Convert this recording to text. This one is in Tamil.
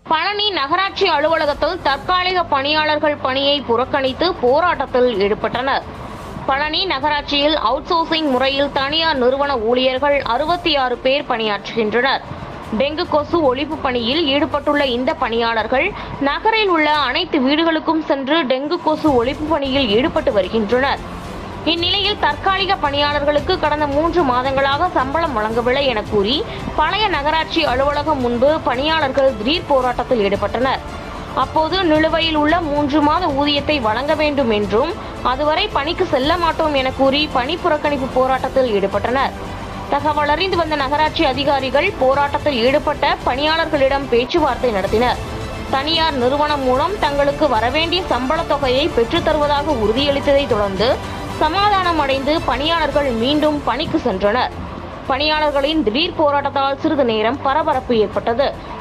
பழனி நகராட்சி அலுவலகத்தில் தற்காலிக பணியாளர்கள் பணியை புறக்கணித்து போராட்டத்தில் ஈடுபட்டனர் பழனி நகராட்சியில் அவுட்சோர்சிங் முறையில் தனியார் நிறுவன ஊழியர்கள் அறுபத்தி ஆறு பேர் பணியாற்றுகின்றனர் டெங்கு கொசு ஒழிப்பு பணியில் ஈடுபட்டுள்ள இந்த பணியாளர்கள் நகரில் உள்ள அனைத்து வீடுகளுக்கும் சென்று டெங்கு கொசு ஒழிப்பு பணியில் ஈடுபட்டு வருகின்றனர் இந்நிலையில் தற்காலிக பணியாளர்களுக்கு கடந்த மூன்று மாதங்களாக சம்பளம் வழங்கவில்லை என கூறி பழைய நகராட்சி அலுவலகம் முன்பு பணியாளர்கள் திடீர் போராட்டத்தில் ஈடுபட்டனர் அப்போது நிலுவையில் உள்ள மூன்று மாத ஊதியத்தை வழங்க வேண்டும் என்றும் அதுவரை பணிக்கு செல்ல மாட்டோம் என கூறி பணி புறக்கணிப்பு போராட்டத்தில் ஈடுபட்டனர் தகவல் அறிந்து வந்த நகராட்சி அதிகாரிகள் போராட்டத்தில் ஈடுபட்ட பணியாளர்களிடம் பேச்சுவார்த்தை நடத்தினர் தனியார் நிறுவனம் மூலம் தங்களுக்கு வரவேண்டிய சம்பளத் தொகையை பெற்றுத் தருவதாக உறுதியளித்ததை தொடர்ந்து சமாதானம் அடைந்து பணியாளர்கள் மீண்டும் பணிக்கு சென்றனர் பணியாளர்களின் திடீர் போராட்டத்தால் சிறிது நேரம் பரபரப்பு ஏற்பட்டது